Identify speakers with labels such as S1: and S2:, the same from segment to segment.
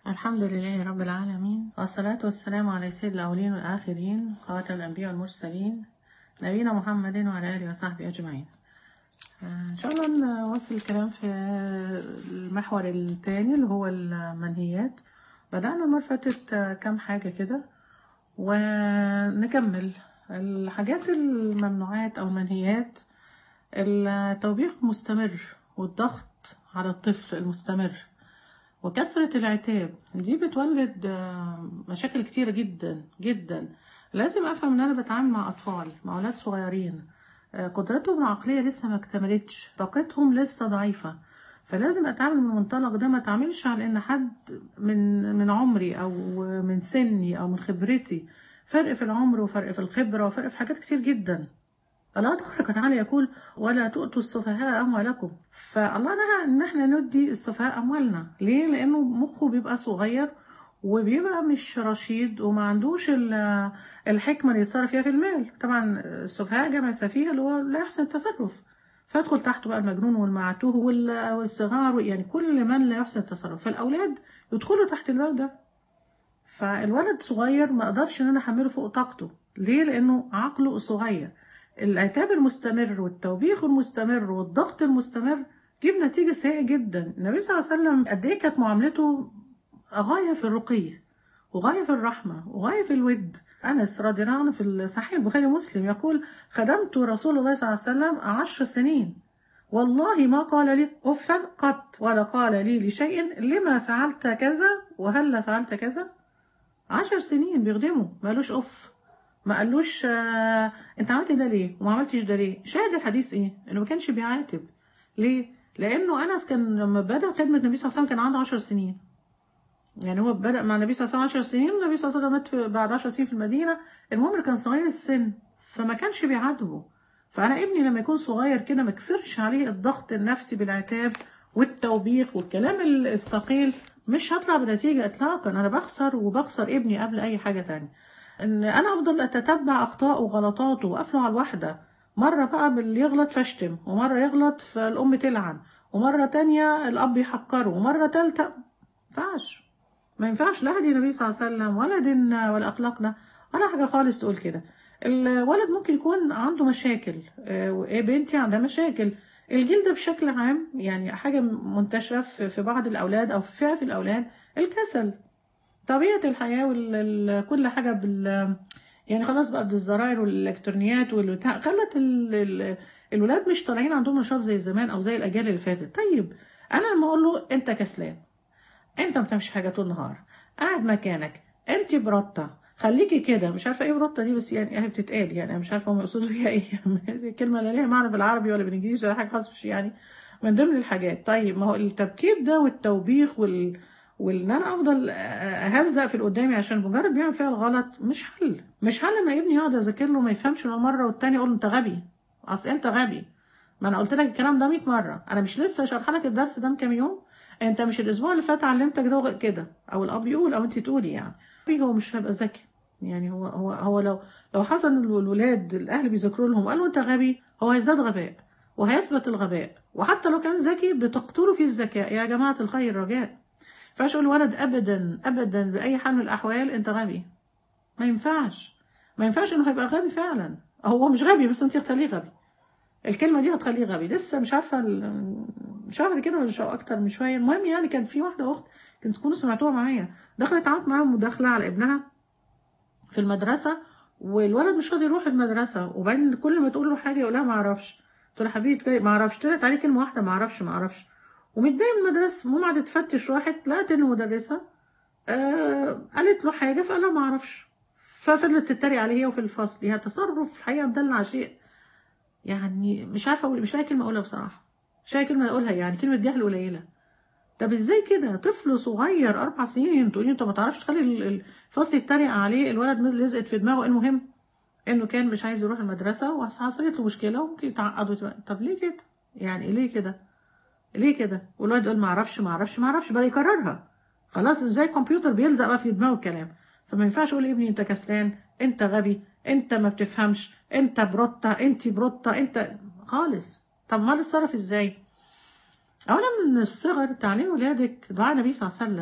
S1: الحمد لله رب العالمين والصلاة والسلام على سيد الأولين والآخرين خاتم الأنبياء والمرسلين نبينا محمد وعلى آله وصحبه أجمعين آه، إن شاء الله نواصل الكلام في المحور الثاني اللي هو المنهيات بدأنا المرة اللي فاتت آه، كام حاجة كده ونكمل الحاجات الممنوعات أو المنهيات التوبيخ مستمر والضغط على الطفل المستمر وكثرة العتاب دي بتولد آه، مشاكل كتيرة جدا جدا لازم أفهم إن أنا بتعامل مع أطفال مع أولاد صغيرين آه، قدرتهم العقلية لسه ما اكتملتش طاقتهم لسه ضعيفة فلازم أتعامل من المنطلق ده ما أتعاملش على إن حد من من عمري أو من سني أو من خبرتي فرق في العمر وفرق في الخبرة وفرق في حاجات كتير جدا الله تبارك وتعالى يقول ولا تؤتوا السفهاء أموالكم فالله نهى إن احنا ندي السفهاء أموالنا ليه؟ لأنه مخه بيبقى صغير وبيبقى مش رشيد وما عندوش ال- الحكمة اللي يتصرف فيها في المال طبعا السفهاء جمع سفيه اللي هو لا يحسن التصرف فيدخل تحته بقى المجنون والمعتوه وال- والصغار يعني كل من لا يحسن التصرف فالأولاد يدخلوا تحت الباب ده فالولد صغير ما اقدرش ان انا احمله فوق طاقته ليه لانه عقله صغير العتاب المستمر والتوبيخ المستمر والضغط المستمر جيب نتيجة سيئة جدا النبي صلى الله عليه وسلم قد ايه كانت معاملته غاية في الرقي وغاية في الرحمة وغاية في الود أنس رضي الله عنه في صحيح البخاري ومسلم يقول خدمت رسول الله صلى الله عليه وسلم عشر سنين والله ما قال لي أفا قط ولا قال لي لشيء لما فعلت كذا وهل فعلت كذا عشر سنين بيخدمه ما قالوش أف ما قالوش آه انت عملت ده ليه وما عملتش ده ليه شاهد الحديث ايه انه ما كانش بيعاتب ليه لانه انس كان لما بدا خدمه النبي صلى الله عليه وسلم كان عنده 10 سنين يعني هو بدا مع النبي صلى الله عليه وسلم 10 سنين والنبي صلى الله عليه وسلم مات في- بعد 10 سنين في المدينه المهم كان صغير السن فما كانش بيعاتبه فانا ابني لما يكون صغير كده ما كسرش عليه الضغط النفسي بالعتاب والتوبيخ والكلام ال- الثقيل مش هطلع بنتيجه اطلاقا انا بخسر وبخسر ابني قبل اي حاجه تانية ان انا افضل اتتبع اخطائه وغلطاته وقفله على الواحده مره بقى باللي يغلط فاشتم ومره يغلط فالام تلعن ومره تانية الاب يحقره ومره تالتة ينفعش ما ينفعش لا هدي النبي صلى الله عليه وسلم ولا ديننا ولا اخلاقنا ولا حاجه خالص تقول كده الولد ممكن يكون عنده مشاكل آه، إيه بنتي عندها مشاكل الجيل ده بشكل عام يعني حاجه منتشره في في بعض الاولاد او في فئه في الاولاد الكسل طبيعة الحياة وكل حاجة بال يعني خلاص بقى بالزراير والإلكترونيات والبتاع خلت ال... ال... الولاد مش طالعين عندهم نشاط زي زمان أو زي الأجيال اللي فاتت طيب أنا لما أقول له أنت كسلان أنت ما بتعملش حاجة طول النهار قاعد مكانك أنت بروتة خليكي كده مش عارفة إيه بروتة دي بس يعني هي بتتقال يعني أنا مش عارفة هم يقصدوا بيها إيه كلمة لا ليها معنى بالعربي ولا بالإنجليزي ولا حاجة خالص مش يعني من ضمن الحاجات طيب ما هو التبكير ده والتوبيخ وال وان انا افضل اهزق في اللي قدامي عشان مجرد بيعمل فيها الغلط مش حل مش حل ما ابني يقعد اذاكر له ما يفهمش من مره والتاني اقول له انت غبي اصل انت غبي ما انا قلت لك الكلام ده 100 مره انا مش لسه شارحه لك الدرس ده من كام يوم انت مش الاسبوع اللي فات علمتك ده كده او الاب يقول او انت تقولي يعني هو مش هيبقى ذكي يعني هو هو هو لو لو حصل ان الولاد الاهل بيذاكروا لهم قالوا انت غبي هو هيزداد غباء وهيثبت الغباء وحتى لو كان ذكي بتقتله في الذكاء يا جماعه الخير رجاء فاش اقول الولد ابدا ابدا باي حال من الاحوال انت غبي ما ينفعش ما ينفعش انه هيبقى غبي فعلا هو مش غبي بس انت هتخليه غبي الكلمه دي هتخليه غبي لسه مش عارفه ال- شهر كده ولا شهر اكتر من شويه المهم يعني كان في واحده اخت كنت تكونوا سمعتوها معايا دخلت عملت معاها مداخله على ابنها في المدرسه والولد مش راضي يروح المدرسه وبعدين كل ما تقول له حاجه يقول لها ما اعرفش قلت له حبيبي ما اعرفش طلعت عليه كلمه واحده ما اعرفش ما اعرفش ومتضايق من المدرسه المهم قعدت تفتش راحت لقت ان المدرسه آه قالت له حاجه فقال لها ما اعرفش ففضلت تتريق عليه هي وفي الفصل هي تصرف الحقيقه مدلع على شيء يعني مش عارفه اقول مش لاقي كلمه اقولها بصراحه مش لاقي كلمه اقولها يعني كلمه جهل قليله طب ازاي كده طفل صغير اربع سنين تقولي انت ما تعرفش تخلي ال- الفصل يتريق عليه الولد لزقت في دماغه المهم انه كان مش عايز يروح المدرسه وحصلت له مشكله وممكن يتعقد ويتبقى. طب ليه كده يعني ليه كده ليه كده والواد يقول ما اعرفش ما اعرفش ما اعرفش بقى يكررها خلاص زي الكمبيوتر بيلزق بقى في دماغه الكلام فما ينفعش اقول لابني انت كسلان انت غبي انت ما بتفهمش انت بروتة انت بروتة انت خالص طب ما اتصرف ازاي اولا من الصغر تعليم ولادك دعاء النبي صلى الله عليه وسلم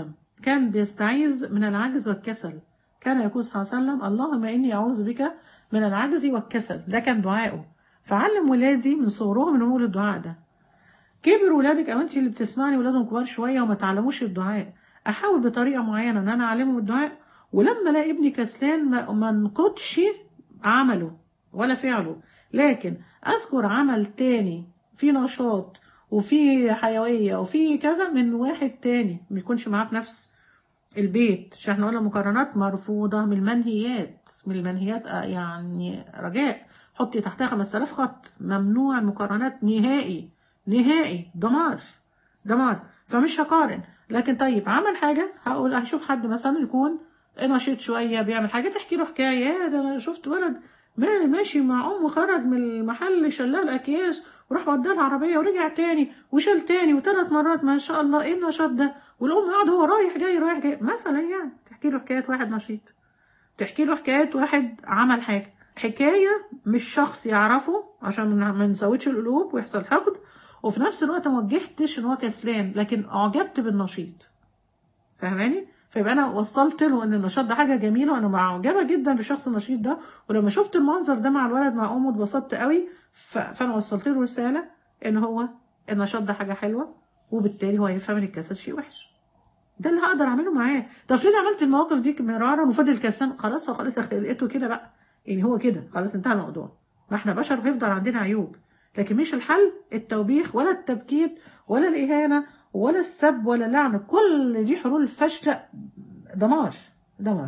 S1: كان بيستعيذ من العجز والكسل كان يقول صلى الله عليه وسلم اللهم إني أعوذ بك من العجز والكسل ده كان دعائه فعلم ولادي من صغرهم انهم يقولوا الدعاء ده كبر ولادك او انت اللي بتسمعني ولادهم كبار شويه وما تعلموش الدعاء احاول بطريقه معينه ان انا اعلمهم الدعاء ولما الاقي ابني كسلان ما ما انقضش عمله ولا فعله لكن اذكر عمل تاني في نشاط وفي حيويه وفي كذا من واحد تاني ما يكونش معاه في نفس البيت عشان احنا قلنا مقارنات مرفوضه من المنهيات من المنهيات آه، يعني رجاء حطي تحتها 5000 خط ممنوع المقارنات نهائي نهائي دمار دمار فمش هقارن لكن طيب عمل حاجه هقول هشوف حد مثلا يكون نشيط شويه بيعمل حاجه تحكي له حكايه يا ده انا شفت ولد ما- ماشي مع امه خرج من المحل شلال الاكياس وراح وداه العربيه ورجع تاني وشال تاني وثلاث مرات ما شاء الله ايه النشاط ده والام قاعده هو رايح جاي رايح جاي مثلا يعني تحكي له حكايه واحد نشيط تحكي له حكايه واحد عمل حاجه حكايه مش شخص يعرفه عشان ما ما نزودش القلوب ويحصل حقد وفي نفس الوقت ما وجهتش ان هو كسلان لكن اعجبت بالنشيط فاهماني فيبقى انا وصلت له ان النشاط ده حاجه جميله وانا معجبه جدا بالشخص النشيط ده ولما شفت المنظر ده مع الولد مع امه اتبسطت قوي ف... فانا وصلت له رساله ان هو النشاط ده حاجه حلوه وبالتالي هو هيفهم ان الكسل شيء وحش ده اللي هقدر اعمله معاه طب افرض عملت المواقف دي مرارا وفضل كسلان خلاص هو خلاص لقيته كده بقى يعني هو كده خلاص انتهى الموضوع ما احنا بشر بيفضل عندنا عيوب لكن مش الحل التوبيخ ولا التبكيت ولا الإهانة ولا السب ولا اللعن كل دي حلول فاشلة دمار دمار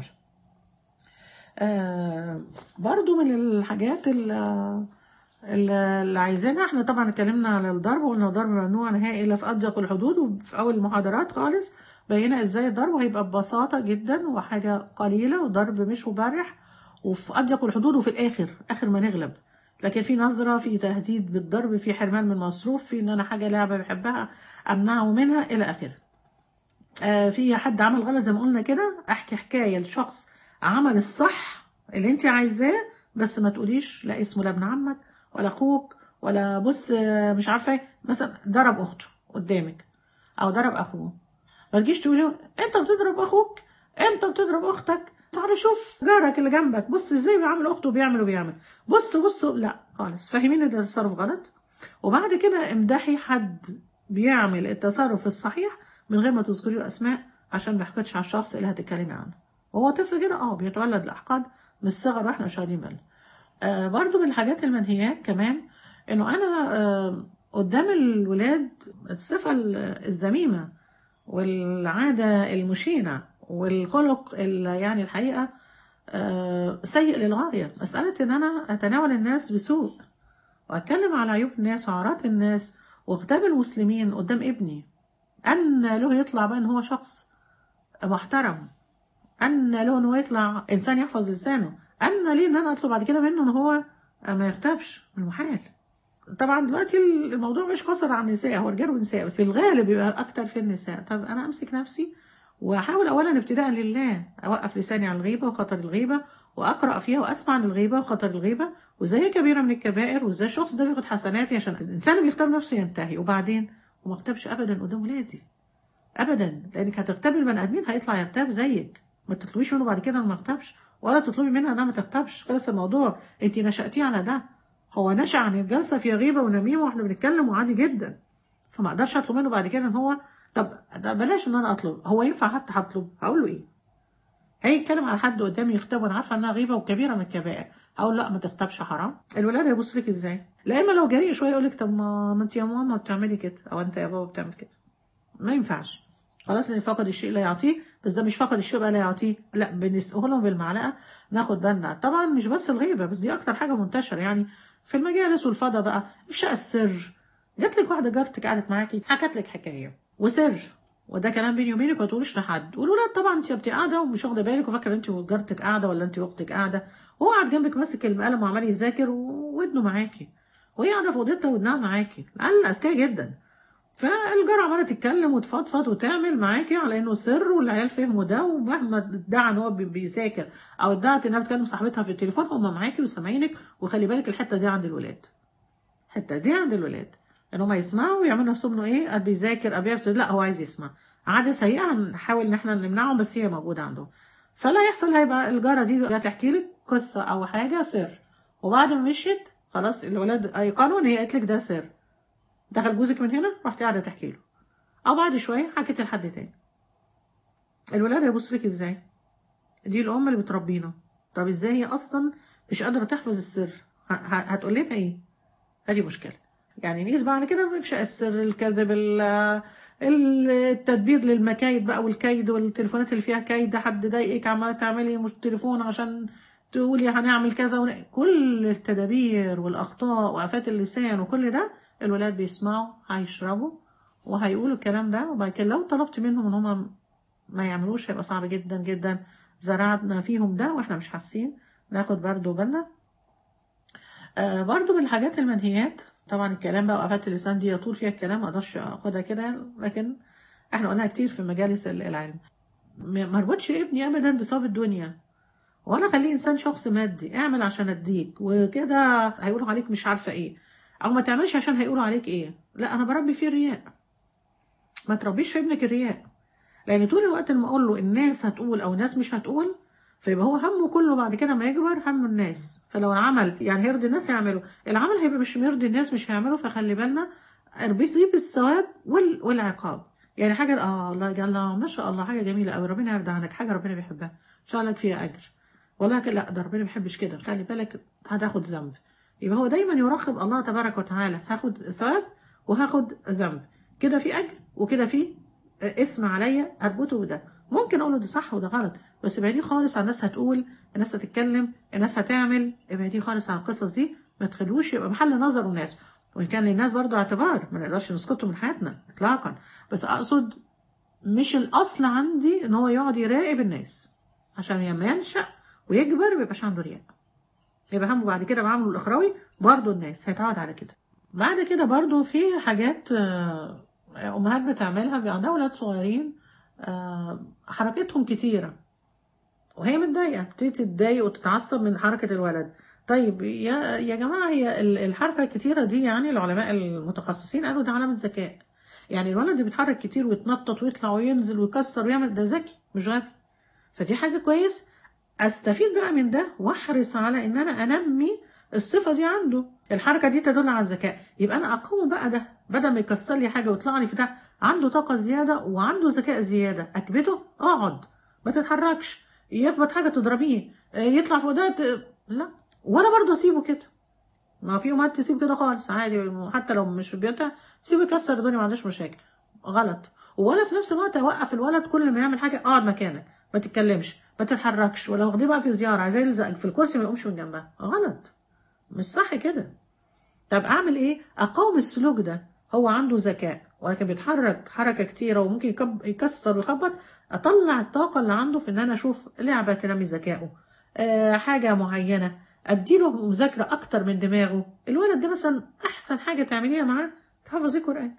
S1: آه برضو من الحاجات اللي, اللي عايزينها احنا طبعا اتكلمنا على الضرب وقلنا الضرب ممنوع نهائي الا في اضيق الحدود وفي اول المحاضرات خالص بينا ازاي الضرب هيبقى ببساطة جدا وحاجة قليلة وضرب مش مبرح وفي اضيق الحدود وفي الاخر اخر ما نغلب لكن في نظرة في تهديد بالضرب في حرمان من مصروف في ان انا حاجة لعبة بحبها امنعه منها الى اخره آه في حد عمل غلط زي ما قلنا كده احكي حكاية لشخص عمل الصح اللي انت عايزاه بس ما تقوليش لا اسمه لا ابن عمك ولا اخوك ولا بص آه، مش عارفه ايه مثلا ضرب اخته قدامك او ضرب اخوه ما تجيش تقولي انت بتضرب اخوك انت بتضرب اختك تعالى شوف جارك اللي جنبك بص ازاي بيعمل اخته وبيعمل وبيعمل بص بص لا خالص فاهمين ان ده تصرف غلط وبعد كده امدحي حد بيعمل التصرف الصحيح من غير ما تذكري له اسماء عشان ما يحقدش على الشخص اللي هتتكلمي عنه وهو طفل كده اه بيتولد الاحقاد من الصغر واحنا مش واخدين بالنا آه برضو من الحاجات المنهيات كمان انه انا آه قدام الولاد الصفه الذميمه والعاده المشينه والخلق اللي يعني الحقيقه آه سيء للغايه مساله ان انا اتناول الناس بسوء واتكلم على عيوب الناس وعورات الناس واغتاب المسلمين قدام ابني ان له يطلع بقى ان هو شخص محترم ان له انه يطلع انسان يحفظ لسانه ان ليه ان انا اطلب بعد كده منه ان هو ما يغتابش من المحال طبعا دلوقتي الموضوع مش قصر على النساء هو رجال ونساء بس في الغالب بيبقى اكتر في النساء طب انا امسك نفسي واحاول اولا ابتداء لله اوقف لساني عن الغيبه وخطر الغيبه واقرا فيها واسمع عن الغيبه وخطر الغيبه وازاي كبيره من الكبائر وازاي الشخص ده بياخد حسناتي عشان الانسان اللي بيختار نفسه ينتهي وبعدين وما اغتابش ابدا قدام ولادي ابدا لانك هتغتابي البني ادمين هيطلع يغتاب زيك ما تطلبيش منه بعد كده انه ما يغتابش ولا تطلبي منها انها ما تغتابش خلص الموضوع انت نشاتيه على ده هو نشا عن الجلسه في غيبه ونميمه واحنا بنتكلم وعادي جدا فما اقدرش اطلب منه بعد كده ان هو طب ده بلاش ان انا اطلب هو ينفع حتى هطلب هقول له ايه هيتكلم على حد قدامي يغتاب وانا عارفه انها غيبه وكبيره من الكبائر هقول لا ما تغتابش حرام الولاد هيبص لك ازاي لا اما لو جريء شويه يقول لك طب ما ما انت يا ماما بتعملي كده او انت يا بابا بتعمل كده ما ينفعش خلاص ان فقد الشيء لا يعطيه بس ده مش فقد الشيء بقى لا يعطيه لا بنسقه لهم بالمعلقه ناخد بالنا طبعا مش بس الغيبه بس دي اكتر حاجه منتشره يعني في المجالس والفضا بقى افشاء السر جات لك واحده جارتك قعدت معاكي حكت لك حكايه وسر وده كلام بيني وبينك ما تقوليش لحد والولاد طبعا انت بتبقي قاعده ومش واخده بالك وفاكره انت وجارتك قاعده ولا انت واختك قاعده وهو قاعد جنبك ماسك القلم وعمال يذاكر وودنه معاكي وهي قاعده في اوضتها ودنها معاكي العيال اذكياء جدا فالجارة عمالة تتكلم وتفضفض وتعمل معاكي على انه سر والعيال فهموا ده ومهما ادعى ان هو بي- بيذاكر او ادعت انها بتكلم صاحبتها في التليفون هم معاكي وسامعينك وخلي بالك الحته دي عند الولاد الحته دي عند الولاد ان هم يسمعوا ويعملوا نفسهم انه ايه قال بيذاكر قال بيفتح لا هو عايز يسمع عاده سيئه هنحاول ان احنا نمنعهم بس هي موجوده عندهم فلا يحصل هيبقى الجاره دي جايه تحكي لك قصه او حاجه سر وبعد ما مشيت خلاص الولاد ايقنوا ان هي قالت لك ده سر دخل جوزك من هنا رحتي قاعده تحكي له او بعد شويه حكيت لحد تاني الولاد هيبص لك ازاي دي الام اللي بتربينا طب ازاي هي اصلا مش قادره تحفظ السر ه- ه- هتقول لنا ايه هذه مشكله يعني نقيس بقى على كده افشاء السر الكذب ال- التدبير للمكايد بقى والكيد والتليفونات اللي فيها كيد حد ضايقك عماله تعملي مش تليفون عشان تقولي هنعمل كذا ون... كل التدابير والاخطاء وافات اللسان وكل ده الولاد بيسمعوا هيشربوا وهيقولوا الكلام ده وبعد كده لو طلبت منهم ان هم ما يعملوش هيبقى صعب جدا جدا زرعنا فيهم ده واحنا مش حاسين ناخد برضه بالنا آه برضه من الحاجات المنهيات طبعا الكلام بقى وقفات اللسان دي يطول فيها الكلام ما اقدرش اخدها كده لكن احنا قلناها كتير في مجالس ال- العلم م- ما اربطش ابني ابدا بسبب الدنيا ولا خليه انسان شخص مادي اعمل عشان اديك وكده هيقولوا عليك مش عارفه ايه او ما تعملش عشان هيقولوا عليك ايه لا انا بربي فيه الرياء ما تربيش في ابنك الرياء لان طول الوقت لما اقول له الناس هتقول او الناس مش هتقول فيبقى هو همه كله بعد كده ما يكبر هم الناس فلو العمل يعني هيرضي الناس هيعمله العمل هيبقى مش مرضي الناس مش هيعمله فخلي بالنا اربطيه بالثواب وال... والعقاب يعني حاجه اه الله يجعل الله ما شاء الله حاجه جميله قوي ربنا يرضى عنك حاجه ربنا بيحبها ان شاء الله لك فيها اجر ولكن لا ده ربنا ما بيحبش كده خلي بالك هتاخد ذنب يبقى هو دايما يراقب الله تبارك وتعالى هاخد ثواب وهاخد ذنب كده في اجر وكده في اسم عليا اربطه بده ممكن اقول له ده صح وده غلط بس ابعديه خالص عن الناس هتقول الناس هتتكلم الناس هتعمل ابعديه خالص عن القصص دي ما تخلوش يبقى محل نظر الناس وان كان للناس برضو اعتبار ما نقدرش نسقطه من حياتنا اطلاقا بس اقصد مش الاصل عندي ان هو يقعد يراقب الناس عشان لما ينشا ويكبر ما يبقاش عنده رياء يبقى همه بعد كده بعمله الاخروي برضو الناس هيتعود على كده بعد كده برضو في حاجات آه، امهات بتعملها بيبقى عندها اولاد صغيرين آه، حركتهم كتيره وهي متضايقه بتبتدي تتضايق وتتعصب من حركه الولد طيب يا يا جماعه هي ال- الحركه الكتيره دي يعني العلماء المتخصصين قالوا ده علامه ذكاء يعني الولد اللي بيتحرك كتير ويتنطط ويطلع وينزل ويكسر ويعمل ده ذكي مش غبي فدي حاجه كويس استفيد بقى من ده واحرص على ان انا انمي الصفه دي عنده الحركه دي تدل على الذكاء يبقى انا اقوم بقى ده بدل ما يكسر لي حاجه ويطلع لي في ده عنده طاقه زياده وعنده ذكاء زياده اكبته اقعد ما تتحركش يخبط حاجه تضربيه آه، يطلع فوق ده ت- لا ولا برضه اسيبه كده ما في امهات تسيبه كده خالص عادي حتى لو مش في بيوتها سيبه يكسر الدنيا ما عندهاش مشاكل غلط ولا في نفس الوقت اوقف الولد كل ما يعمل حاجه اقعد مكانك ما تتكلمش ما تتحركش ولو واخديه بقى في زياره عايزاه يلزق في الكرسي ما يقومش من جنبها غلط مش صح كده طب اعمل ايه اقاوم السلوك ده هو عنده ذكاء ولكن بيتحرك حركه كتيره وممكن يكب... يكسر ويخبط اطلع الطاقه اللي عنده في ان انا اشوف لعبه تنمي ذكائه أه حاجه معينه اديله مذاكره اكتر من دماغه الولد ده مثلا احسن حاجه تعمليها معاه تحفظيه قران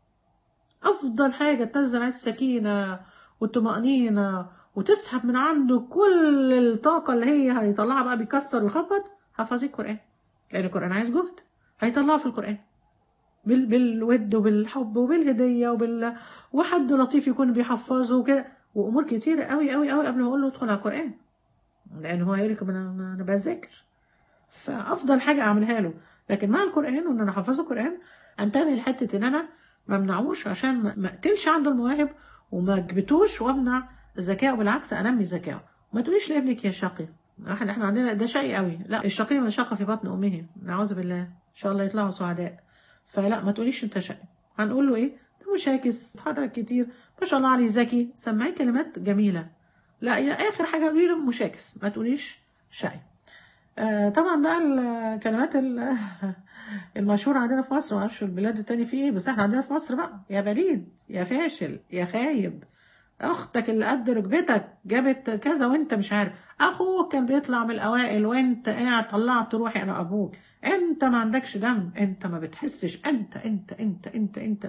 S1: افضل حاجه تنزل عليه السكينه والطمانينه وتسحب من عنده كل الطاقه اللي هي هيطلعها بقى بيكسر ويخبط حفظيه القران لان القران عايز جهد هيطلعه في القران بال... بالود وبالحب وبالهديه وبال وحد لطيف يكون بيحفظه وكده وامور كتيره قوي قوي قوي قبل ما اقول له ادخل على القران لان هو هيقول لك انا انا بذاكر فافضل حاجه اعملها له لكن مع القران وان انا احفظه القران انتبه لحته ان انا ما امنعوش عشان ما ما اقتلش عنده المواهب وما اجبتوش وامنع ذكائه بالعكس انمي ذكائه ما تقوليش لابنك يا شقي احنا احنا عندنا ده شقي قوي لا الشقي من شقه في بطن امه نعوذ بالله ان شاء الله يطلعوا سعداء فلا ما تقوليش انت شقي هنقول له ايه ده مشاكس اتحرك كتير ما شاء الله عليه ذكي سمعي كلمات جميله لا يا اخر حاجه قولي له مشاكس ما تقوليش شقي آه طبعا بقى الكلمات ال- المشهورة عندنا في مصر معرفش في البلاد التانية في ايه بس احنا عندنا في مصر بقى يا بليد يا فاشل يا خايب اختك اللي قد ركبتك جابت كذا وانت مش عارف اخوك كان بيطلع من الاوائل وانت قاعد طلعت روحي انا ابوك انت ما عندكش دم انت ما بتحسش انت انت انت انت انت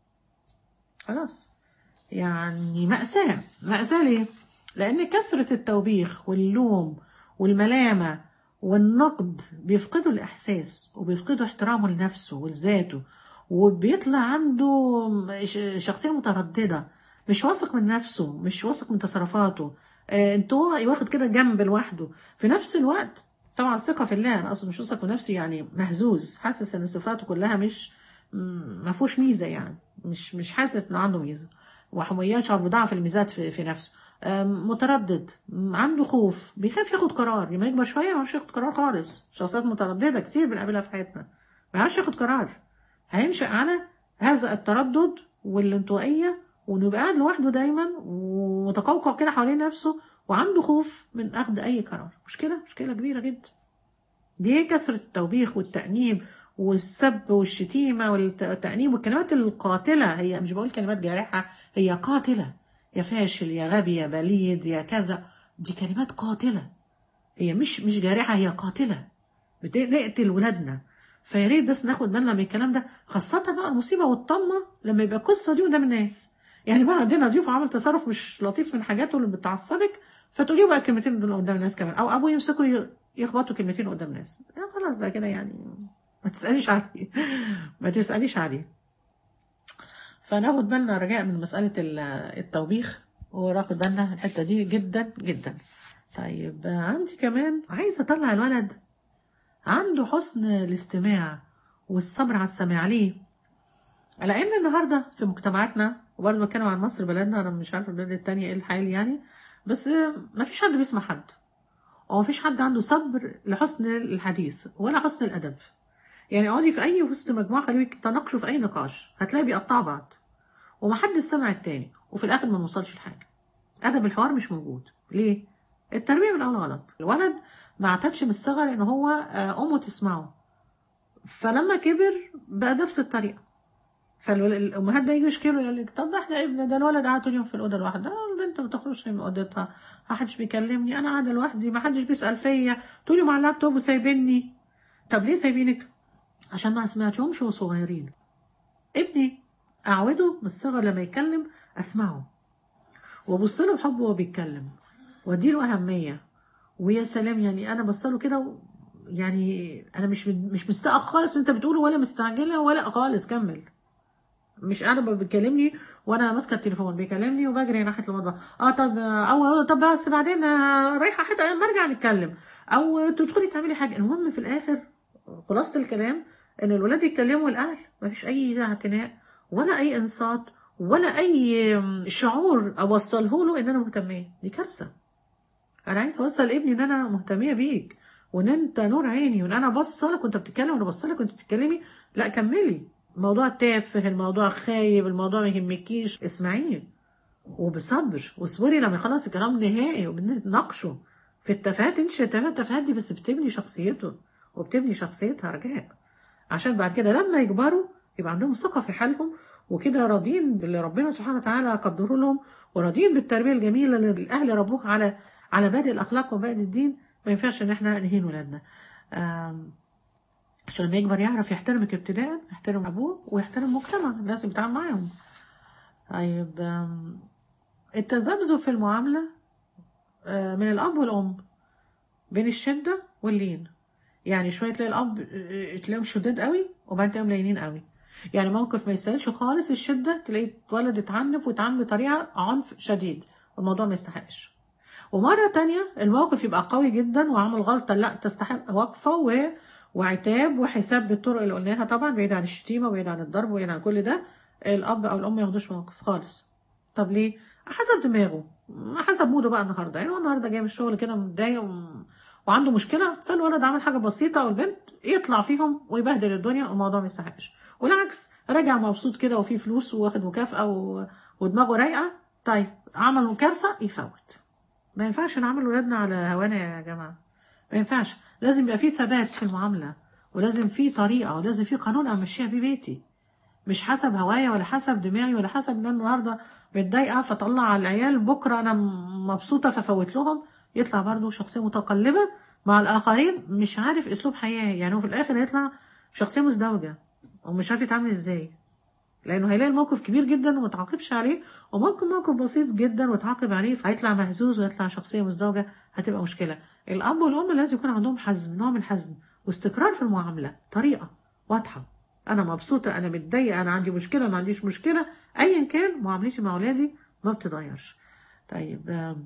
S1: خلاص يعني مأساة مأساة ليه؟ لأن كثرة التوبيخ واللوم والملامة والنقد بيفقدوا الإحساس وبيفقدوا احترامه لنفسه ولذاته وبيطلع عنده ش- شخصية مترددة مش واثق من نفسه مش واثق من تصرفاته آه انت هو واخد كده جنب لوحده في نفس الوقت طبعا الثقه في الله انا اصلا مش واثق من نفسي يعني مهزوز حاسس ان صفاته كلها مش م- ما فيهوش ميزه يعني مش مش حاسس انه عنده ميزه ويشعر بضعف الميزات في, في نفسه آم، متردد م- عنده خوف بيخاف ياخد قرار لما يكبر شويه ما يعرفش ياخد قرار خالص شخصيات متردده كتير بنقابلها في حياتنا ما يعرفش ياخد قرار هينشأ على هذا التردد والانطوائيه وانه يبقى قاعد لوحده دايما ومتقوقع كده حوالين نفسه وعنده خوف من اخذ اي قرار مشكله مشكله كبيره جدا دي كثرة التوبيخ والتأنيب والسب والشتيمة والتأنيب والكلمات القاتلة هي مش بقول كلمات جارحة هي قاتلة يا فاشل يا غبي يا بليد يا كذا دي كلمات قاتلة هي مش مش جارحة هي قاتلة بتقتل ولادنا فيا ريت بس ناخد بالنا من الكلام ده خاصة بقى المصيبة والطمة لما يبقى القصة دي قدام الناس يعني بقى عندنا ضيوف عمل تصرف مش لطيف من حاجاته اللي بتعصبك فتقولي بقى الكلمتين دول قدام الناس كمان او ابوه يمسكوا ي- يخبطوا كلمتين قدام الناس يعني خلاص ده كده يعني ما تسأليش عليه ما تسأليش عليه فناخد بالنا رجاء من مسألة ال- التوبيخ وناخد بالنا من الحتة دي جدا جدا طيب عندي كمان عايزة أطلع الولد عنده حسن الاستماع والصبر على السماع ليه؟ لأن النهاردة في مجتمعاتنا وبرضه بتكلم عن مصر بلدنا أنا مش عارفة البلد التانية إيه الحال يعني بس ما فيش حد بيسمع حد وما فيش حد عنده صبر لحسن الحديث ولا حسن الأدب يعني اقعدي في أي وسط مجموعة خليكي تناقشوا في أي نقاش هتلاقي بيقطعوا بعض ومحدش سمع التاني وفي الآخر ما نوصلش لحاجة أدب الحوار مش موجود ليه؟ التربية من الأول غلط الولد ما اعتادش من الصغر إن هو آه، أمه تسمعه فلما كبر بقى نفس الطريقة فالامهات ده يجي يشكيله يقول لك طب ده احنا ابن ده الولد قاعد طول اليوم في الاوضه لوحده آه، البنت ما تخرجش من اوضتها ما حدش بيكلمني انا قاعده لوحدي ما حدش بيسال فيا طول اليوم على اللابتوب وسايبيني طب ليه سايبينك عشان ما سمعتهمش وهو صغيرين ابني اعوده من الصغر لما يتكلم اسمعه وابص له بحب وهو بيتكلم واديله اهميه ويا سلام يعني انا بص له كده و- يعني انا مش مش مستاء خالص من انت بتقوله ولا مستعجله ولا خالص كمل مش قاعده بيكلمني وانا ماسكه التليفون بيكلمني وبجري ناحيه المطبخ اه طب او طب بس بعدين آه، رايحه حته لما ارجع نتكلم او تدخلي تعملي حاجه المهم في الاخر خلاصه الكلام ان الولاد يتكلموا الاهل مفيش اي اعتناء ولا اي انصات ولا اي شعور اوصله له ان انا مهتميه دي كارثه انا عايزه اوصل لابني ان انا مهتميه بيك وان انت نور عيني وان انا بصلك وانت بتتكلم وانا بصلك وانت بتتكلمي لا كملي الموضوع تافه الموضوع خايب الموضوع ما يهمكيش اسمعيه وبصبر واصبري لما يخلص الكلام نهائي وبنناقشه في التفاهات انت شايفاها التفاهات دي بس بتبني شخصيته وبتبني شخصيتها رجاء عشان بعد كده لما يكبروا يبقى عندهم ثقة في حالهم وكده راضيين باللي ربنا سبحانه وتعالى قدره لهم وراضيين بالتربية الجميلة اللي الأهل ربوها على على بادئ الأخلاق وبادئ الدين ما ينفعش إن احنا نهين ولادنا آم، عشان لما يكبر يعرف يحترمك ابتداء يحترم أبوه ويحترم المجتمع الناس اللي بيتعامل معاهم طيب آم، التذبذب في المعاملة آه، من الأب والأم بين الشدة واللين يعني شوية تلاقي الأب آه، تلاقيهم شداد قوي وبعدين تلاقيهم لينين قوي يعني موقف ما يستاهلش خالص الشدة تلاقيه اتولد اتعنف واتعامل بطريقة عنف شديد والموضوع ما يستحقش ومرة تانية الموقف يبقى قوي جدا وعمل غلطة لا تستحق وقفة و... وعتاب وحساب بالطرق اللي قلناها طبعا بعيد عن الشتيمة وبعيد عن الضرب وبعيد عن كل ده الأب أو الأم ما ياخدوش موقف خالص طب ليه؟ حسب دماغه حسب موده بقى النهارده يعني هو النهارده جاي من الشغل كده متضايق و- وعنده مشكله فالولد عمل حاجه بسيطه او البنت يطلع فيهم ويبهدل الدنيا والموضوع ما يستحقش والعكس راجع مبسوط كده وفيه فلوس واخد مكافاه و... ودماغه رايقه طيب عمل كارثه يفوت ما ينفعش نعمل ولادنا على هوانا يا جماعه ما ينفعش لازم يبقى في ثبات في المعامله ولازم في طريقه ولازم في قانون امشيها بيه بيتي مش حسب هوايا ولا حسب دماغي ولا حسب ان انا النهارده متضايقه فطلع على العيال بكره انا م- مبسوطه ففوت لهم يطلع برضه شخصيه متقلبه مع الاخرين مش عارف اسلوب حياه يعني هو في الاخر هيطلع شخصيه مزدوجه ومش عارف يتعامل ازاي لانه هيلاقي الموقف كبير جدا وما تعاقبش عليه وممكن موقف بسيط جدا وتعاقب عليه فهيطلع مهزوز ويطلع شخصيه مزدوجه هتبقى مشكله الاب والام لازم يكون عندهم حزم نوع من الحزم واستقرار في المعامله طريقه واضحه انا مبسوطه انا متضايقه انا عندي مشكله ما عنديش مشكله ايا كان معاملتي مع اولادي ما بتتغيرش طيب آم،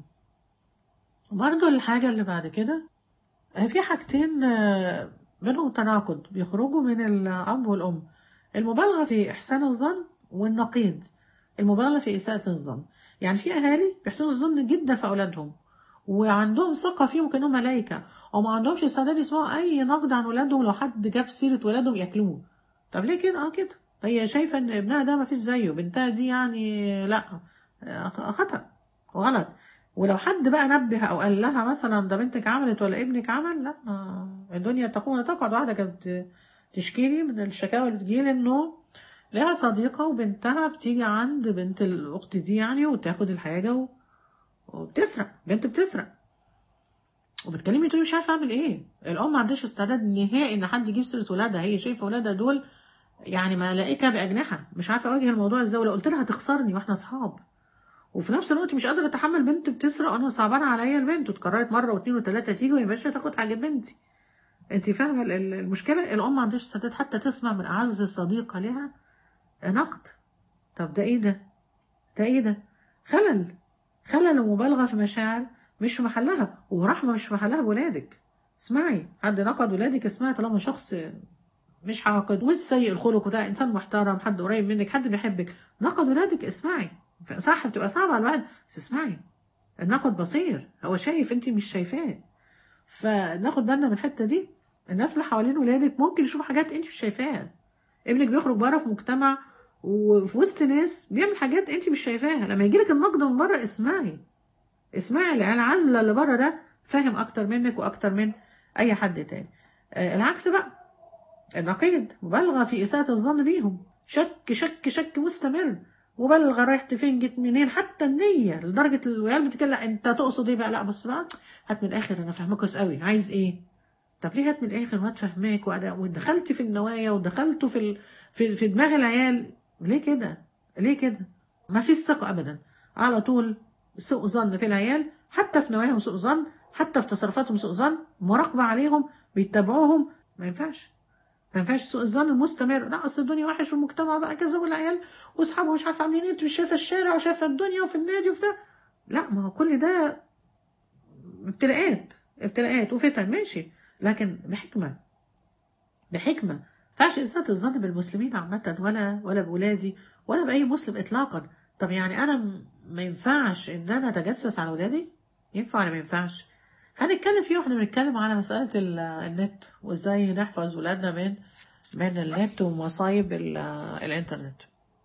S1: برضو الحاجة اللي بعد كده آه، في حاجتين آه، بينهم تناقض بيخرجوا من الأب والأم المبالغة في إحسان الظن والنقيض المبالغة في إساءة الظن يعني في أهالي بيحسنوا الظن جدا في أولادهم وعندهم ثقة فيهم كأنهم ملايكة وما عندهمش استعداد يسمعوا أي نقد عن ولادهم لو حد جاب سيرة ولادهم ياكلوه طب ليه كده؟ اه كده هي شايفة إن ابنها ده ما فيش زيه بنتها دي يعني لأ آه، خطأ وغلط ولو حد بقى نبه او قال لها مثلا ده بنتك عملت ولا ابنك عمل لا ما الدنيا تقوم وتقعد واحده كانت تشكي لي من الشكاوى اللي بتجيلي انه لها صديقه وبنتها بتيجي عند بنت الاخت دي يعني وتاخد الحاجه و... وبتسرق بنت بتسرق وبتكلمني تقولي مش عارفه اعمل ايه الام ما عندهاش استعداد نهائي ان حد يجيب سيره ولادها هي شايفه ولادها دول يعني ملائكه باجنحه مش عارفه اواجه الموضوع ازاي ولو قلت لها هتخسرني واحنا اصحاب وفي نفس الوقت مش قادره اتحمل بنت بتسرق انا صعبان عليا البنت واتكررت مره واثنين وثلاثه تيجي وما يبقاش تاخد حاجه بنتي انت فاهمه ال- ال- المشكله الام ما عندهاش استعداد حتى تسمع من اعز صديقه لها نقد طب ده ايه ده ده ايه ده خلل خلل ومبالغه في مشاعر مش في محلها ورحمه مش في محلها بولادك اسمعي حد نقد ولادك اسمعي طالما شخص مش حاقد والسيء الخلق وده انسان محترم حد قريب منك حد بيحبك نقد ولادك اسمعي صح بتبقى صعبه على الواحد بس اسمعي النقد بصير هو شايف انت مش شايفاه فناخد بالنا من الحته دي الناس اللي حوالين ولادك ممكن يشوفوا حاجات انت مش شايفاها ابنك بيخرج بره في مجتمع وفي وسط ناس بيعمل حاجات انت مش شايفاها لما يجيلك النقد من بره اسمعي اسمعي لعل اللي بره ده فاهم اكتر منك واكتر من اي حد تاني آه العكس بقى النقيض مبالغه في اساءه الظن بيهم شك شك شك مستمر مبالغه رايحة فين جيت منين حتى النيه لدرجه العيال بتتكلم لا انت تقصد ايه بقى لا بس بقى هات من الاخر انا فاهمك كويس قوي عايز ايه طب ليه هات من الاخر وهات فهماك وأنا- ودخلت في النوايا ودخلت في ال... في في دماغ العيال ليه كده ليه كده ما فيش ثقه ابدا على طول سوء ظن في العيال حتى في نواياهم سوء ظن حتى في تصرفاتهم سوء ظن مراقبه عليهم بيتابعوهم ما ينفعش ما ينفعش سوء الظن المستمر لا اصل الدنيا وحش والمجتمع بقى كذا والعيال واصحابه مش عارفه عاملين ايه انت مش شايفه الشارع وشايفه الدنيا وفي النادي وبتاع لا ما هو كل ده ابتلاءات ابتلاءات وفتن ماشي لكن بحكمه بحكمه ما ينفعش اساءة الظن بالمسلمين عامة ولا ولا بولادي ولا بأي مسلم إطلاقا طب يعني أنا م- ما ينفعش إن أنا أتجسس على ولادي؟ ينفع ولا ما ينفعش؟ هنتكلم فيه واحنا بنتكلم على مسألة ال- النت وازاي نحفظ ولادنا من من النت ومصايب ال- الإنترنت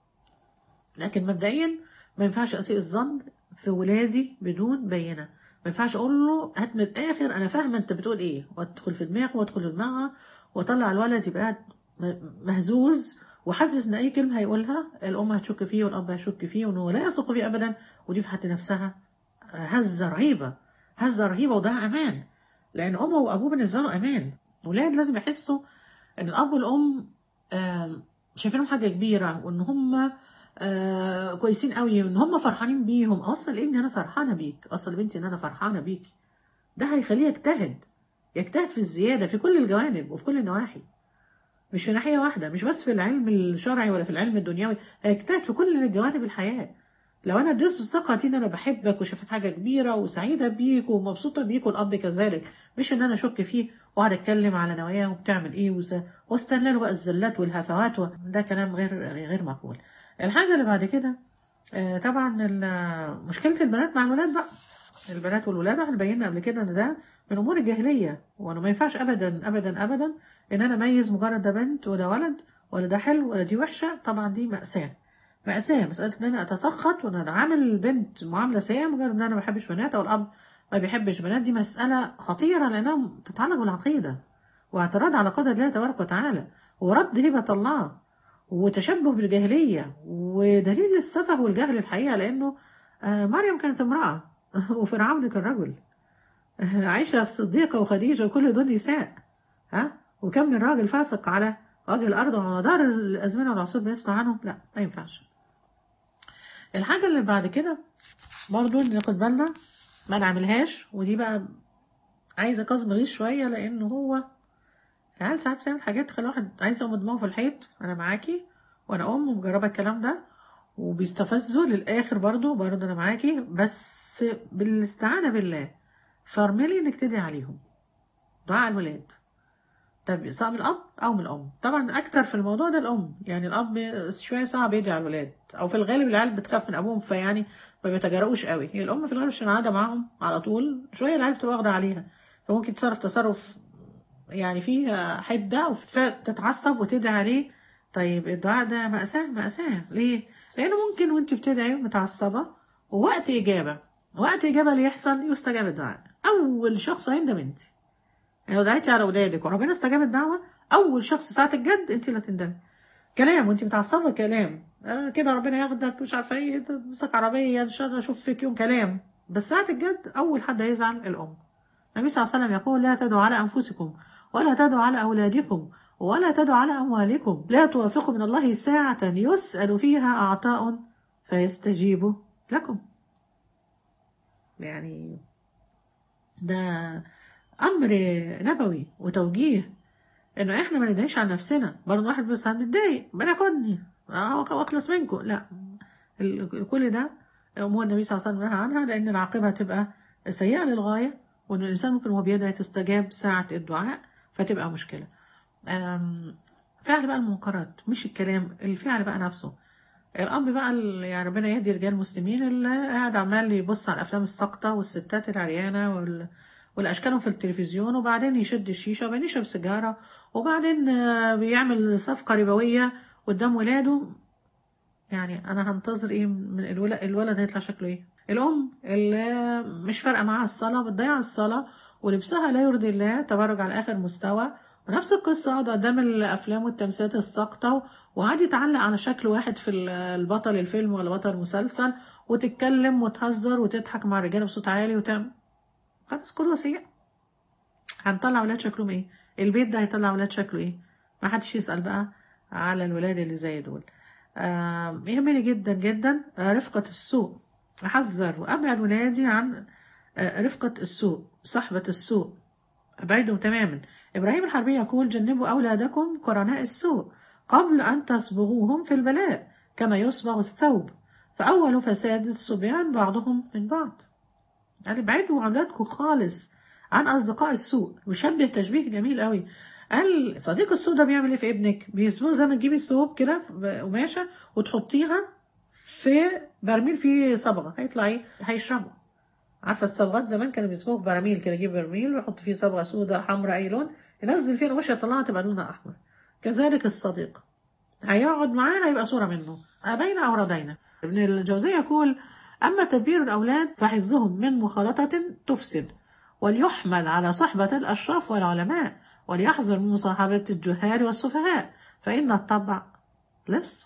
S1: لكن مبدئيا ما ينفعش اسيء الظن في ولادي بدون بينه ما ينفعش اقول له هات من الاخر انا فاهمه انت بتقول ايه وادخل في دماغه وادخل في دماغها واطلع الولد يبقى قاعد م- مهزوز وحاسس ان اي كلمه هيقولها الام هتشك فيه والاب هيشك فيه وان هو لا يثق فيه ابدا ودي في حد نفسها هزه رهيبه هزه رهيبه وده امان لان امه وابوه بالنسبه له امان ولاد لازم يحسوا ان الاب والام آم، شايفينهم حاجه كبيره وان هم آه كويسين قوي وان هم فرحانين بيهم اوصل لابني انا فرحانه بيك اوصل لبنتي ان انا فرحانه بيك ده هيخليه يجتهد يجتهد في الزياده في كل الجوانب وفي كل النواحي مش في ناحيه واحده مش بس في العلم الشرعي ولا في العلم الدنيوي هيجتهد في كل جوانب الحياه لو انا اديت الثقه دي ان انا بحبك وشايفك حاجه كبيره وسعيده بيك ومبسوطه بيك والاب كذلك مش ان انا اشك فيه واقعد اتكلم على نواياه وبتعمل ايه وز- واستنى له بقى الزلات والهفوات و- ده كلام غير غير مقبول الحاجه اللي بعد كده آه، طبعا ال- مشكله البنات مع الولاد بقى البنات والولاد احنا بينا قبل كده ان ده من امور الجاهليه وانا ما ينفعش ابدا ابدا ابدا ان انا اميز مجرد ده بنت وده ولد ولا ده حلو ولا دي وحشه طبعا دي ماساه مأساة مسألة إن أنا أتسخط وإن أنا عامل البنت معاملة سيئة مجرد إن أنا ما بحبش بنات أو الأب ما بيحبش بنات دي مسألة خطيرة لأنها تتعلق بالعقيدة واعتراض على قدر الله تبارك وتعالى ورد هبة الله وتشبه بالجاهلية ودليل السفه والجهل الحقيقة لأنه آه، مريم كانت امرأة وفرعون كان رجل آه، عائشة الصديقة وخديجة وكل دول نساء ها وكم من راجل فاسق على وجه الأرض وعلى مدار الأزمنة والعصور بنسمع عنهم لا ما ينفعش الحاجة اللي بعد كده برضو اللي ناخد بالنا ما نعملهاش ودي بقى عايزة كظم غيظ شوية لأنه هو العيال ساعات بتعمل حاجات تخلي الواحد عايز يغمض دماغه في الحيط أنا معاكي وأنا أم ومجربة الكلام ده وبيستفزوا للاخر برضو برضو انا معاكي بس بالاستعانه بالله فرملي انك تدعي عليهم دعاء الولاد طب سواء من الاب او من الام طبعا اكتر في الموضوع ده الام يعني الاب شويه صعب يدعي على الولاد او في الغالب العيال بتخاف من ابوهم فيعني ما بيتجرؤوش قوي هي الام في الغالب عشان قاعده معاهم على طول شويه العيال بتبقى واخده عليها فممكن تصرف تصرف يعني فيه حده وتتعصب وتدعي عليه طيب الدعاء ده مأساة مأساة ليه؟ لأنه ممكن وأنت بتدعي متعصبة ووقت إجابة وقت إجابة اللي يحصل يستجاب الدعاء أول شخص هيندم أنت يعني لو دعيتي على أولادك وربنا استجاب الدعوة أول شخص ساعة الجد أنت اللي هتندمي كلام وأنت متعصبة كلام آه كده ربنا ياخدك مش عارفة إيه تمسك عربية إن شاء الله أشوف فيك يوم كلام بس ساعة الجد أول حد هيزعل الأم النبي صلى الله عليه وسلم يقول لا تدعوا على أنفسكم ولا تدعوا على أولادكم ولا تدعوا على أموالكم لا توافقوا من الله ساعة يسأل فيها أعطاء فيستجيب لكم يعني ده أمر نبوي وتوجيه إنه إحنا ما ندعيش على نفسنا برضه واحد بس متضايق بناخدني وأخلص منكم لا كل ده أمور النبي صلى الله عليه وسلم نهى عنها لأن العاقبة هتبقى سيئة للغاية وإن الإنسان ممكن وهو بيدعي تستجاب ساعة الدعاء فتبقى مشكلة فعل بقى المنكرات مش الكلام الفعل بقى نفسه الأب بقى يعني ربنا يهدي رجال المسلمين اللي قاعد عمال يبص على الأفلام الساقطة والستات العريانة وال... والأشكالهم في التلفزيون وبعدين يشد الشيشة وبعدين يشرب سيجارة وبعدين بيعمل صفقة ربوية قدام ولاده يعني أنا هنتظر إيه من الولد الولد هيطلع شكله إيه الأم اللي مش فارقة معاها الصلاة بتضيع الصلاة ولبسها لا يرضي الله تبرج على آخر مستوى ونفس القصة قاعد قدام الأفلام والتمثيلات الساقطة وقعد يتعلق على شكل واحد في البطل الفيلم ولا بطل المسلسل وتتكلم وتهزر وتضحك مع الرجالة بصوت عالي وتعمل خلاص قدوة سيئة هنطلع ولاد شكلهم ايه البيت ده هيطلع ولاد شكله ايه ما حدش يسأل بقى على الولاد اللي زي دول آه يهمني جدا جدا آه رفقة السوء أحذر وأبعد ولادي عن آه رفقة السوء صحبة السوء أبعدهم تماما إبراهيم الحربي يقول جنبوا أولادكم قرناء السوء قبل أن تصبغوهم في البلاء كما يصبغ الثوب فأول فساد الصبيان بعضهم من بعض يعني ابعدوا أولادكم خالص عن أصدقاء السوء وشبه تشبيه جميل قوي قال صديق السوء ده بيعمل ايه في ابنك بيصبغ زي ما تجيبي الثوب كده قماشه وتحطيها في برميل فيه صبغه هيطلع ايه هيشربه عارفه الصبغات زمان كانوا بيصبغوا في براميل كده يجيب برميل ويحط فيه صبغه سوداء حمراء اي لون ينزل فيه القماشه يطلعها تبقى لونها احمر كذلك الصديق هيقعد معاه هيبقى صوره منه ابينا او ردينا ابن الجوزي يقول اما تدبير الاولاد فحفظهم من مخالطه تفسد وليحمل على صحبه الاشراف والعلماء وليحذر من مصاحبه الجهال والسفهاء فان الطبع لص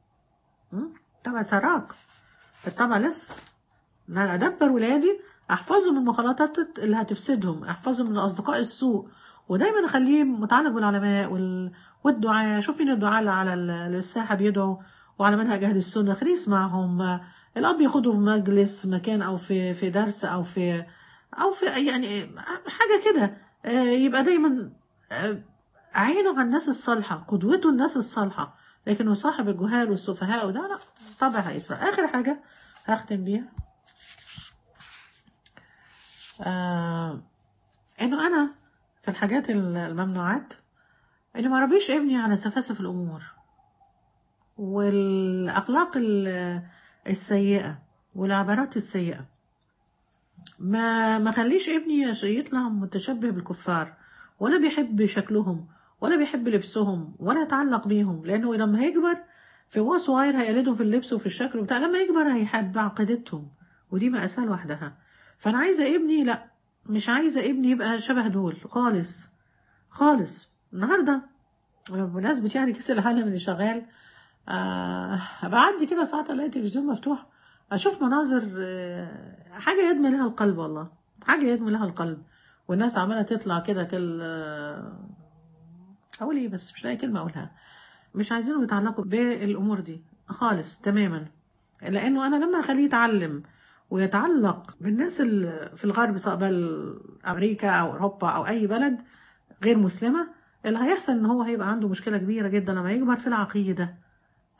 S1: طبع سراك الطبع لص ان انا ادبر ولادي احفظهم من المخالطات اللي هتفسدهم احفظهم من اصدقاء السوء ودايما اخليه متعلق بالعلماء وال... والدعاء شوفين الدعاء اللي على الساحه بيدعوا وعلى منهج اهل السنه خليه يسمعهم الاب ياخده في مجلس مكان او في في درس او في او في يعني حاجه كده يبقى دايما عينه على الناس الصالحه قدوته الناس الصالحه لكن يصاحب الجهال والسفهاء وده لا طبعا هيسرع اخر حاجه هختم بيها آه انه انا في الحاجات الممنوعات اني ما ربيش ابني على سفاسف الامور والاخلاق السيئه والعبارات السيئه ما ما خليش ابني يطلع متشبه بالكفار ولا بيحب شكلهم ولا بيحب لبسهم ولا يتعلق بيهم لانه لما هيكبر في هو صغير هيقلدهم في اللبس وفي الشكل وبتاع لما يكبر هيحب عقيدتهم ودي مأساة لوحدها فانا عايزه ابني لا مش عايزه ابني يبقى شبه دول خالص خالص النهارده بمناسبة يعني كاس العالم اللي شغال آه بعدي كده ساعات الاقي التلفزيون مفتوح اشوف مناظر آه حاجه يدمي لها القلب والله حاجه يدمي لها القلب والناس عماله تطلع كده كل آه اقول ايه بس مش لاقي كلمه اقولها مش عايزينهم يتعلقوا بالامور دي خالص تماما لانه انا لما اخليه يتعلم ويتعلق بالناس اللي في الغرب سواء بقى امريكا او اوروبا او اي بلد غير مسلمه اللي هيحصل ان هو هيبقى عنده مشكله كبيره جدا لما يكبر في العقيده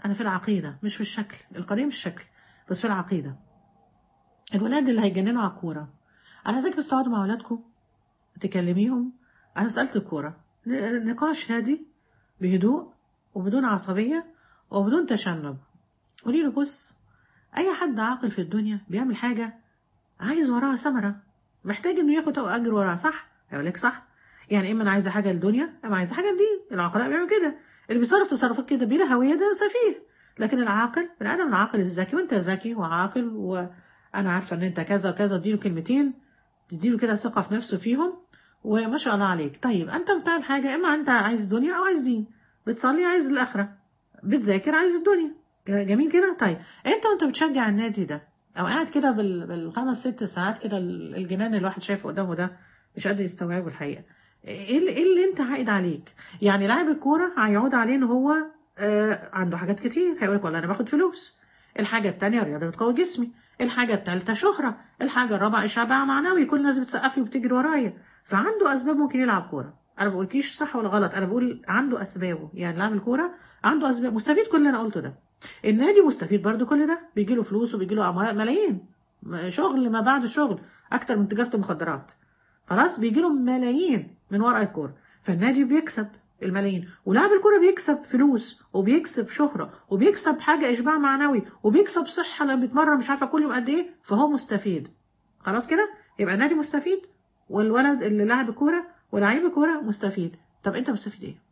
S1: انا في العقيده مش في الشكل القضيه مش الشكل بس في العقيده الولاد اللي هيجننوا على الكوره انا عايزاك بس تقعدوا مع اولادكم تكلميهم عن مساله الكوره ن- نقاش هادي بهدوء وبدون عصبيه وبدون تشنج قولي له بص اي حد عاقل في الدنيا بيعمل حاجه عايز وراها ثمره محتاج انه ياخد اجر وراها صح هيقول لك صح يعني اما انا عايزه حاجه للدنيا اما عايزه حاجه للدين العقلاء بيعملوا كده اللي بيتصرف تصرفات كده بلا هويه ده سفيه لكن العاقل بني ادم العاقل الذكي وانت ذكي وعاقل وانا عارفه ان انت كذا وكذا اديله كلمتين تديله كده ثقه في نفسه فيهم وما شاء الله عليك طيب انت بتعمل حاجه اما انت عايز دنيا او عايز دين بتصلي عايز الاخره بتذاكر عايز الدنيا جميل كده طيب انت وانت بتشجع النادي ده او قاعد كده بال- بالخمس ست ساعات كده الجنان اللي الواحد شايفه قدامه ده مش قادر يستوعبه الحقيقه ايه اللي, إيه اللي انت عائد عليك يعني لاعب الكوره هيعود عليه ان هو آه عنده حاجات كتير هيقول لك والله انا باخد فلوس الحاجه التانية رياضه بتقوي جسمي الحاجه التالتة شهره الحاجه الرابعه اشباع معنوي كل الناس بتسقف لي وبتجري ورايا فعنده اسباب ممكن يلعب كوره انا ما بقولكيش صح ولا غلط انا بقول عنده اسبابه يعني لاعب الكوره عنده اسباب مستفيد كل اللي انا قلته ده النادي مستفيد برضو كل ده بيجي له فلوس وبيجي له ملايين شغل ما بعد شغل اكتر من تجاره المخدرات خلاص بيجي له ملايين من ورا الكوره فالنادي بيكسب الملايين ولاعب الكوره بيكسب فلوس وبيكسب شهره وبيكسب حاجه اشباع معنوي وبيكسب صحه لما بيتمرن مش عارفه كل يوم قد ايه فهو مستفيد خلاص كده يبقى النادي مستفيد والولد اللي لاعب الكوره ولاعيب الكوره مستفيد طب انت مستفيد ايه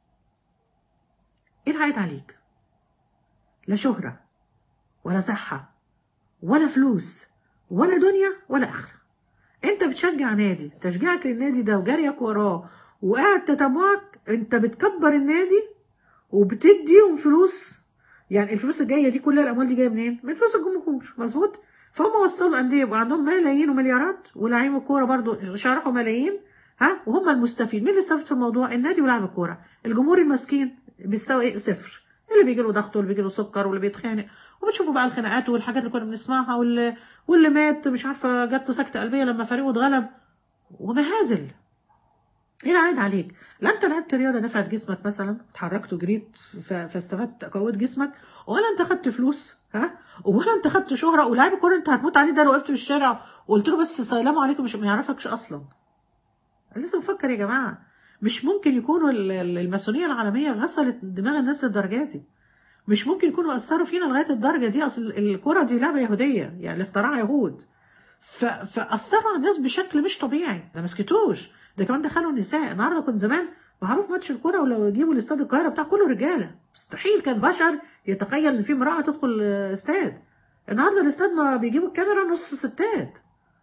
S1: ايه العائد عليك لا شهرة ولا صحة ولا فلوس ولا دنيا ولا آخرة انت بتشجع نادي تشجيعك للنادي ده وجريك وراه وقاعد تتابعك انت بتكبر النادي وبتديهم فلوس يعني الفلوس الجايه دي كلها الاموال دي جايه منين؟ من فلوس الجمهور مظبوط؟ فهم وصلوا الانديه يبقى عندهم ملايين ومليارات ولاعيب الكوره برضو شاركوا ملايين ها وهم المستفيد مين اللي استفاد في الموضوع؟ النادي ولاعب الكوره الجمهور المسكين بيساوي ايه؟ صفر اللي بيجي له ضغط واللي بيجي له سكر واللي بيتخانق وبتشوفوا بقى الخناقات والحاجات اللي كنا بنسمعها واللي واللي مات مش عارفه جات له سكته قلبيه لما فريقه اتغلب ومهازل ايه العائد عليك؟ لا انت لعبت رياضه نفعت جسمك مثلا اتحركت وجريت ف- فاستفدت قوت جسمك ولا انت خدت فلوس ها ولا انت خدت شهره ولاعب الكوره انت هتموت عليه ده لو وقفت في الشارع وقلت له بس سلام عليكم مش ما يعرفكش اصلا لسه بفكر يا جماعه مش ممكن يكونوا ال- ال- الماسونيه العالميه غسلت دماغ الناس للدرجه دي مش ممكن يكونوا اثروا فينا لغايه الدرجه دي اصل الكره دي لعبه يهوديه يعني اللي اخترعها يهود ف... فاثروا على الناس بشكل مش طبيعي ده ما سكتوش ده كمان دخلوا النساء النهارده كنت زمان معروف ماتش الكوره ولو يجيبوا الاستاد القاهره بتاع كله رجاله مستحيل كان بشر يتخيل ان في امراه تدخل استاد النهارده الاستاد ما بيجيبوا الكاميرا نص ستات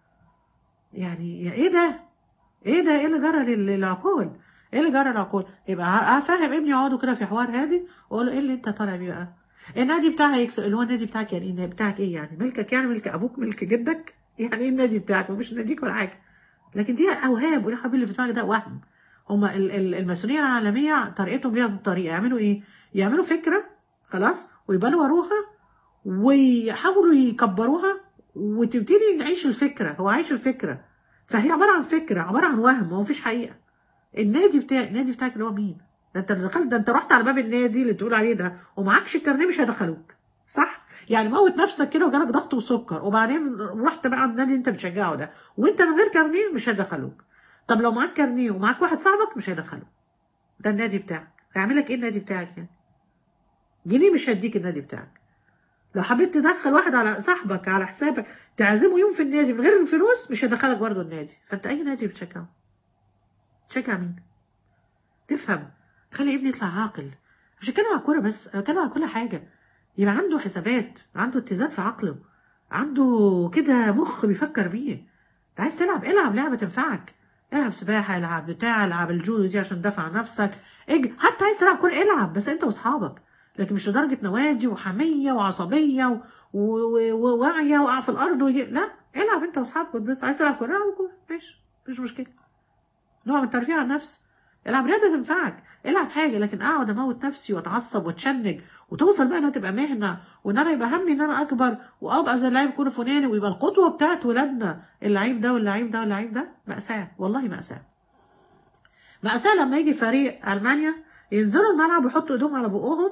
S1: يعني ايه ده ايه ده ايه اللي جرى لل- للعقول ايه اللي جرى للعقول يبقى افهم ابني اقعدوا كده في حوار هادي واقول له ايه اللي انت طالع بيه بقى النادي بتاعها يكسب اللي هو النادي بتاعك يعني ايه بتاعك ايه يعني ملكك يعني ملك ابوك ملك جدك يعني ايه النادي بتاعك مش ناديك ولا حاجه لكن دي اوهام ولا حبيبي اللي في دماغك ده وهم هما ال- ال- الماسونيه العالميه طريقتهم ليها طريقه يعملوا ايه يعملوا فكره خلاص ويبالوا وروها ويحاولوا يكبروها وتبتدي تعيش الفكره هو عايش الفكره فهي عباره عن فكره عباره عن وهم هو مفيش حقيقه النادي بتاع النادي بتاعك اللي هو مين ده انت اللي دخلت ده انت رحت على باب النادي اللي تقول عليه ده ومعكش الكارنيه مش هيدخلوك صح يعني موت نفسك كده وجالك ضغط وسكر وبعدين رحت بقى على النادي اللي انت بتشجعه ده وانت من غير كارنيه مش هيدخلوك طب لو معاك كارنيه ومعاك واحد صاحبك مش هيدخلوك ده النادي بتاعك هيعمل لك ايه النادي بتاعك يعني جنيه مش هيديك النادي بتاعك لو حبيت تدخل واحد على صاحبك على حسابك تعزمه يوم في النادي من غير الفلوس مش هيدخلك برضه النادي فانت اي نادي بتشجعه تشجع مين تفهم خلي ابني يطلع عاقل مش بتكلم على الكوره بس انا بتكلم على كل حاجه يبقى عنده حسابات عنده اتزان في عقله عنده كده مخ بيفكر بيه انت عايز تلعب العب لعبه تنفعك العب سباحه العب بتاع العب الجودو دي عشان تدافع عن نفسك اج... حتى عايز تلعب كوره العب بس انت واصحابك لكن مش لدرجه نوادي وحميه وعصبيه و... و... و... ووعيه وقع في الارض ويجي... لا العب انت واصحابك بس عايز تلعب كوره العب كوره ماشي مفيش مشكله نوع من الترفيه عن النفس العب رياضه تنفعك العب حاجه لكن اقعد اموت نفسي واتعصب واتشنج وتوصل بقى انها تبقى مهنه وان انا يبقى همي ان انا اكبر وابقى زي اللعيب كوره فلاني ويبقى القدوه بتاعت ولادنا اللعيب ده واللعيب ده واللعيب ده ماساه والله ماساه مأساة لما يجي فريق ألمانيا ينزلوا الملعب ويحطوا ايدهم على بقهم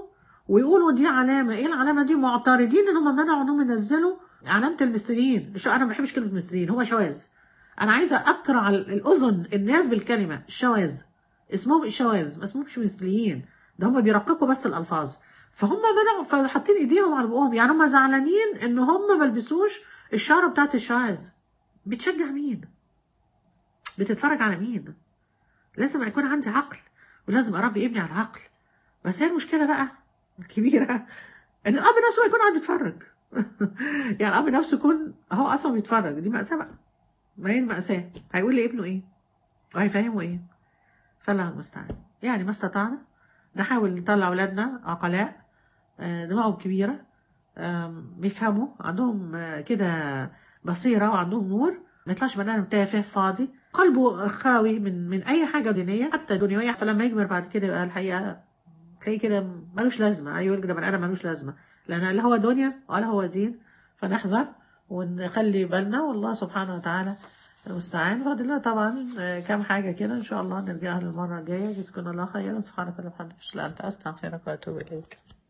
S1: ويقولوا دي علامه ايه العلامه دي معترضين ان هم منعوا انهم ينزلوا علامه المصريين شو انا ما بحبش كلمه مصريين هو شواذ انا عايزه اقرع الاذن الناس بالكلمه الشواذ اسمهم الشواذ ما اسمهمش مثليين ده هم بيرققوا بس الالفاظ فهم منعوا فحاطين ايديهم على بقهم يعني هم زعلانين ان هم ما لبسوش الشاره بتاعت الشواذ بتشجع مين بتتفرج على مين لازم يكون عندي عقل ولازم اربي ابني على العقل بس هي المشكله بقى الكبيره ان الاب نفسه يكون قاعد بيتفرج يعني الاب نفسه يكون هو اصلا بيتفرج دي مأساة بقى ما هي المأساة هيقول لابنه ايه وهيفهمه ايه فالله المستعان يعني ما استطعنا نحاول نطلع اولادنا عقلاء آه، دماغهم كبيره آم، بيفهموا عندهم آه، كده بصيره وعندهم نور ما يطلعش بني ادم تافه فاضي قلبه خاوي من من اي حاجه دينيه حتى دنيويه فلما يكبر بعد كده يبقى الحقيقه تلاقيه كده ملوش لازمه ايوه كده بني ادم ملوش لازمه لان لا هو دنيا ولا هو دين فنحذر ونخلي بالنا والله سبحانه وتعالى المستعان فاضل لنا طبعا آه، كام حاجه كده ان شاء الله نرجعها للمره الجايه جزاكم الله خيرا سبحانك اللهم وبحمدك اشهد ان لا اله الا انت استغفرك واتوب اليك